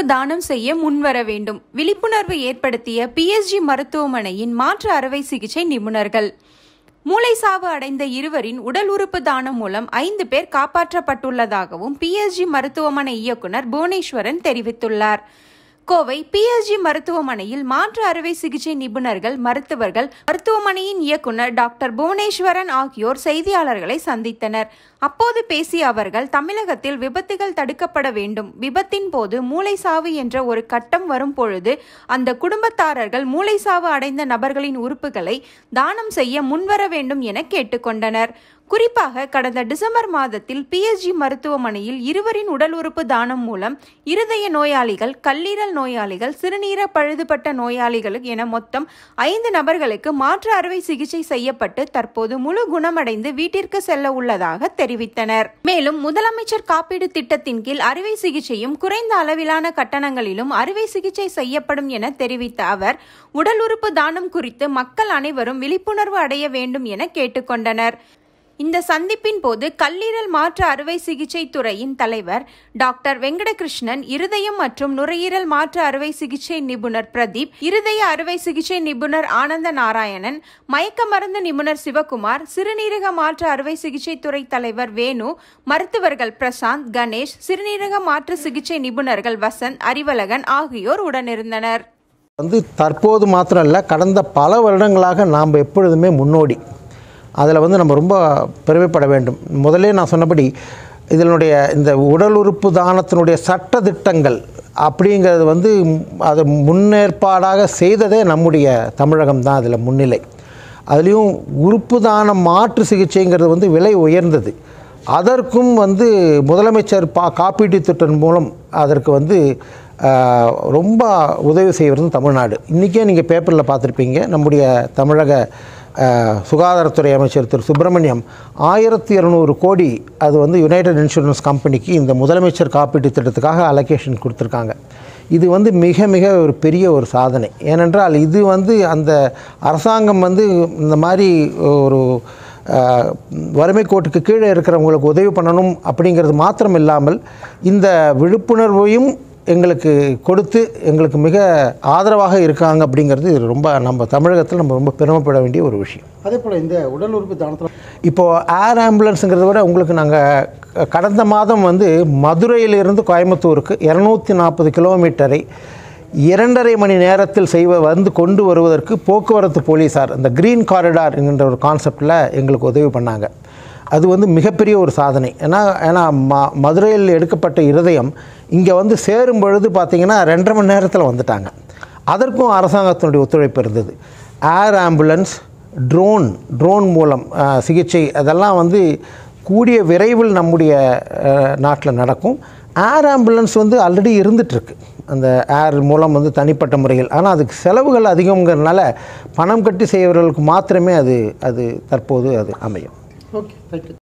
தானம் செய்ய முன்வர வேண்டும் விழிப்புணர்வு ஏற்படுத்திய பிஎஸ்ஜி மருத்துவமனையின் மாற்று அறுவை சிகிச்சை நிபுணர்கள் மூளைசாவு அடைந்த இருவரின் உடல் உறுப்பு தானம் மூலம் ஐந்து பேர் காப்பாற்றப்பட்டுள்ளதாகவும் பிஎஸ்ஜி மருத்துவமனை இயக்குனர் புவனேஸ்வரன் தெரிவித்துள்ளார் கோவை பிஎஸ்ஜி மருத்துவமனையில் மாற்று அறுவை சிகிச்சை நிபுணர்கள் மருத்துவர்கள் மருத்துவமனையின் இயக்குனர் டாக்டர் புவனேஸ்வரன் ஆகியோர் செய்தியாளர்களை சந்தித்தனர் அப்போது பேசிய அவர்கள் தமிழகத்தில் விபத்துகள் தடுக்கப்பட வேண்டும் விபத்தின் போது மூளைசாவு என்ற ஒரு கட்டம் வரும் பொழுது அந்த குடும்பத்தாரர்கள் மூளைசாவு அடைந்த நபர்களின் உறுப்புகளை தானம் செய்ய முன்வர வேண்டும் என கேட்டுக்கொண்டனர் குறிப்பாக கடந்த டிசம்பர் மாதத்தில் பிஎஸ்ஜி மருத்துவமனையில் இருவரின் உடல் உறுப்பு தானம் மூலம் இருதய நோயாளிகள் கல்லீரல் நோயாளிகள் சிறுநீர பழுதுபட்ட நோயாளிகள் என மொத்தம் ஐந்து நபர்களுக்கு மாற்று அறுவை சிகிச்சை செய்யப்பட்டு தற்போது முழு குணமடைந்து வீட்டிற்கு செல்ல உள்ளதாக தெரிவித்தனர் மேலும் முதலமைச்சர் காப்பீடு திட்டத்தின் கீழ் அறுவை சிகிச்சையும் குறைந்த அளவிலான கட்டணங்களிலும் அறுவை சிகிச்சை செய்யப்படும் என தெரிவித்த அவர் உடல் உறுப்பு தானம் குறித்து மக்கள் அனைவரும் விழிப்புணர்வு அடைய வேண்டும் என கேட்டுக்கொண்டனர் இந்த சந்திப்பின் போது கல்லீரல் மாற்று அறுவை சிகிச்சை துறையின் தலைவர் டாக்டர் வெங்கடகிருஷ்ணன் இருதயம் மற்றும் நுரையீரல் மாற்று அறுவை சிகிச்சை நிபுணர் பிரதீப் இருதய அறுவை சிகிச்சை நிபுணர் ஆனந்த நாராயணன் மயக்க மருந்து நிபுணர் சிவகுமார் சிறுநீரக மாற்று அறுவை சிகிச்சை துறை தலைவர் வேணு மருத்துவர்கள் பிரசாந்த் கணேஷ் சிறுநீரக மாற்று சிகிச்சை நிபுணர்கள் வசந்த் அறிவழகன் ஆகியோர் உடனிருந்தனர் வந்து தற்போது மாத்திரம் இல்லை கடந்த பல வருடங்களாக நாம் எப்பொழுதுமே முன்னோடி அதில் வந்து நம்ம ரொம்ப பெருமைப்பட வேண்டும் முதல்ல நான் சொன்னபடி இதனுடைய இந்த உடல் உறுப்பு தானத்தினுடைய சட்ட திட்டங்கள் அப்படிங்கிறது வந்து அதை முன்னேற்பாடாக செய்ததே நம்முடைய தமிழகம் தான் அதில் முன்னிலை அதுலேயும் உறுப்பு தான மாற்று சிகிச்சைங்கிறது வந்து விலை உயர்ந்தது அதற்கும் வந்து முதலமைச்சர் பா காப்பீட்டு திட்டம் மூலம் அதற்கு வந்து ஆஹ், ரொம்ப உதவி செய்வது தமிழ்நாடு இன்றைக்கே நீங்கள் பேப்பரில் பார்த்துருப்பீங்க நம்முடைய தமிழக ஆஹ், சுகாதாரத்துறை அமைச்சர் திரு சுப்பிரமணியம் ஆயிரத்தி இரநூறு கோடி அது வந்து யுனைடெட் இன்சூரன்ஸ் கம்பெனிக்கு இந்த முதலமைச்சர் காப்பீட்டு திட்டத்துக்காக அலோகேஷன் கொடுத்துருக்காங்க இது வந்து மிக மிக ஒரு பெரிய ஒரு சாதனை ஏனென்றால் இது வந்து அந்த அரசாங்கம் வந்து இந்த மாதிரி ஒரு ஆஹ், வறுமை கோட்டுக்கு கீழே இருக்கிறவங்களுக்கு உதவி பண்ணணும் அப்படிங்கிறது மாத்திரம் இல்லாமல் இந்த விழிப்புணர்வையும் எங்களுக்கு கொடுத்து எங்களுக்கு மிக ஆதரவாக இருக்காங்க அப்படிங்கிறது இது ரொம்ப நம்ம தமிழகத்தில் நம்ம ரொம்ப பெருமைப்பட வேண்டிய ஒரு விஷயம் அதே போல் இந்த உடல் உறுப்பு தானத்தில் இப்போது ஏர் ஆம்புலன்ஸுங்கிறத விட உங்களுக்கு நாங்கள் கடந்த மாதம் வந்து மதுரையிலிருந்து கோயம்புத்தூருக்கு இரநூத்தி நாற்பது கிலோமீட்டரை இரண்டரை மணி நேரத்தில் செய்வ வந்து கொண்டு வருவதற்கு போக்குவரத்து போலீஸார் இந்த க்ரீன் காரிடார் என்கின்ற ஒரு கான்செப்டில் எங்களுக்கு உதவி பண்ணாங்க அது வந்து மிகப்பெரிய ஒரு சாதனை ஏன்னா ஏன்னா ம மதுரையில் எடுக்கப்பட்ட இருதயம் இங்கே வந்து சேரும் பொழுது பார்த்திங்கன்னா ரெண்டரை மணி நேரத்தில் வந்துட்டாங்க அதற்கும் அரசாங்கத்தினுடைய ஒத்துழைப்பு இருந்தது ஏர் ஆம்புலன்ஸ் ட்ரோன் ட்ரோன் மூலம் அஹ், சிகிச்சை அதெல்லாம் வந்து கூடிய விரைவில் நம்முடைய நாட்டில் நடக்கும் ஏர் ஆம்புலன்ஸ் வந்து ஆல்ரெடி இருந்துகிட்ருக்கு அந்த ஏர் மூலம் வந்து தனிப்பட்ட முறையில் ஆனால் அதுக்கு செலவுகள் அதிகங்கிறதுனால பணம் கட்டி செய்கிறவர்களுக்கு மாத்திரமே அது அது தற்போது அது அமையும் ஓகே தேங்க்யூ